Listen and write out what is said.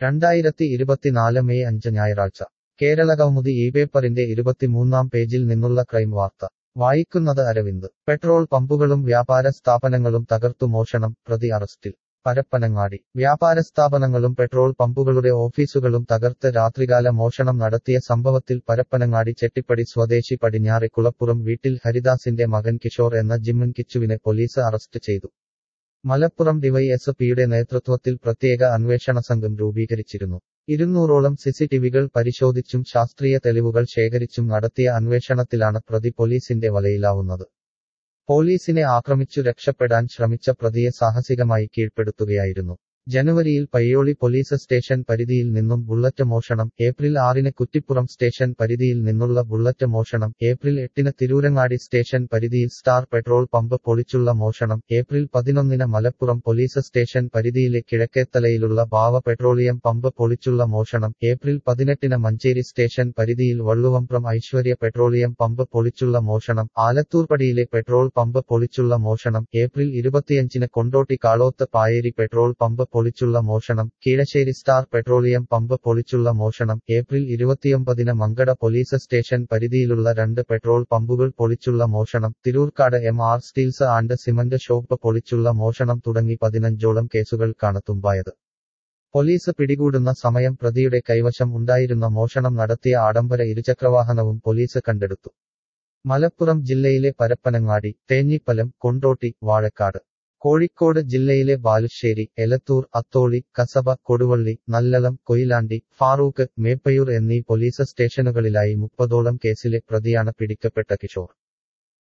രണ്ടായിരത്തി ഇരുപത്തിനാല് മെയ് അഞ്ച് ഞായറാഴ്ച കേരളകൗമുദി ഈ പേപ്പറിന്റെ ഇരുപത്തിമൂന്നാം പേജിൽ നിന്നുള്ള ക്രൈം വാർത്ത വായിക്കുന്നത് അരവിന്ദ് പെട്രോൾ പമ്പുകളും വ്യാപാര സ്ഥാപനങ്ങളും തകർത്തു മോഷണം പ്രതി അറസ്റ്റിൽ പരപ്പനങ്ങാടി വ്യാപാര സ്ഥാപനങ്ങളും പെട്രോൾ പമ്പുകളുടെ ഓഫീസുകളും തകർത്ത് രാത്രികാല മോഷണം നടത്തിയ സംഭവത്തിൽ പരപ്പനങ്ങാടി ചെട്ടിപ്പടി സ്വദേശി പടിഞ്ഞാറെ കുളപ്പുറം വീട്ടിൽ ഹരിദാസിന്റെ മകൻ കിഷോർ എന്ന ജിമ്മൻ കിച്ചുവിനെ പോലീസ് അറസ്റ്റ് ചെയ്തു മലപ്പുറം ഡിവൈഎസ്പിയുടെ നേതൃത്വത്തിൽ പ്രത്യേക അന്വേഷണ സംഘം രൂപീകരിച്ചിരുന്നു ഇരുന്നൂറോളം സിസിടിവികൾ പരിശോധിച്ചും ശാസ്ത്രീയ തെളിവുകൾ ശേഖരിച്ചും നടത്തിയ അന്വേഷണത്തിലാണ് പ്രതി പോലീസിന്റെ വലയിലാവുന്നത് പോലീസിനെ ആക്രമിച്ചു രക്ഷപ്പെടാൻ ശ്രമിച്ച പ്രതിയെ സാഹസികമായി കീഴ്പ്പെടുത്തുകയായിരുന്നു ജനുവരിയിൽ പയ്യോളി പോലീസ് സ്റ്റേഷൻ പരിധിയിൽ നിന്നും ബുള്ളറ്റ് മോഷണം ഏപ്രിൽ ആറിന് കുറ്റിപ്പുറം സ്റ്റേഷൻ പരിധിയിൽ നിന്നുള്ള ബുള്ളറ്റ് മോഷണം ഏപ്രിൽ എട്ടിന് തിരൂരങ്ങാടി സ്റ്റേഷൻ പരിധിയിൽ സ്റ്റാർ പെട്രോൾ പമ്പ് പൊളിച്ചുള്ള മോഷണം ഏപ്രിൽ പതിനൊന്നിന് മലപ്പുറം പോലീസ് സ്റ്റേഷൻ പരിധിയിലെ കിഴക്കേത്തലയിലുള്ള ബാവ പെട്രോളിയം പമ്പ് പൊളിച്ചുള്ള മോഷണം ഏപ്രിൽ പതിനെട്ടിന് മഞ്ചേരി സ്റ്റേഷൻ പരിധിയിൽ വള്ളുവമ്പ്രം ഐശ്വര്യ പെട്രോളിയം പമ്പ് പൊളിച്ചുള്ള മോഷണം ആലത്തൂർപടിയിലെ പെട്രോൾ പമ്പ് പൊളിച്ചുള്ള മോഷണം ഏപ്രിൽ ഇരുപത്തിയഞ്ചിന് കൊണ്ടോട്ടി കാളോത്ത് പായേരി പെട്രോൾ പമ്പ് പൊളിച്ചുള്ള മോഷണം കീഴശ്ശേരി സ്റ്റാർ പെട്രോളിയം പമ്പ് പൊളിച്ചുള്ള മോഷണം ഏപ്രിൽ ഇരുപത്തിയൊമ്പതിന് മങ്കട പോലീസ് സ്റ്റേഷൻ പരിധിയിലുള്ള രണ്ട് പെട്രോൾ പമ്പുകൾ പൊളിച്ചുള്ള മോഷണം Tirurkad M R steels and cement shop പൊളിച്ചുള്ള മോഷണം തുടങ്ങി പതിനഞ്ചോളം കേസുകൾക്കാണ് തുമ്പായത് പോലീസ് പിടികൂടുന്ന സമയം പ്രതിയുടെ കൈവശം ഉണ്ടായിരുന്ന മോഷണം നടത്തിയ ആഡംബര ഇരുചക്രവാഹനവും പോലീസ് കണ്ടെടുത്തു മലപ്പുറം ജില്ലയിലെ പരപ്പനങ്ങാടി തേഞ്ഞിപ്പലം കൊണ്ടോട്ടി വാഴക്കാട് കോഴിക്കോട് ജില്ലയിലെ ബാലുശ്ശേരി എലത്തൂർ അത്തോളി കസബ കൊടുവള്ളി നല്ലളം കൊയിലാണ്ടി ഫാറൂഖ് മേപ്പയൂർ എന്നീ പോലീസ് സ്റ്റേഷനുകളിലായി മുപ്പതോളം കേസിലെ പ്രതിയാണ് പിടിക്കപ്പെട്ട കിഷോർ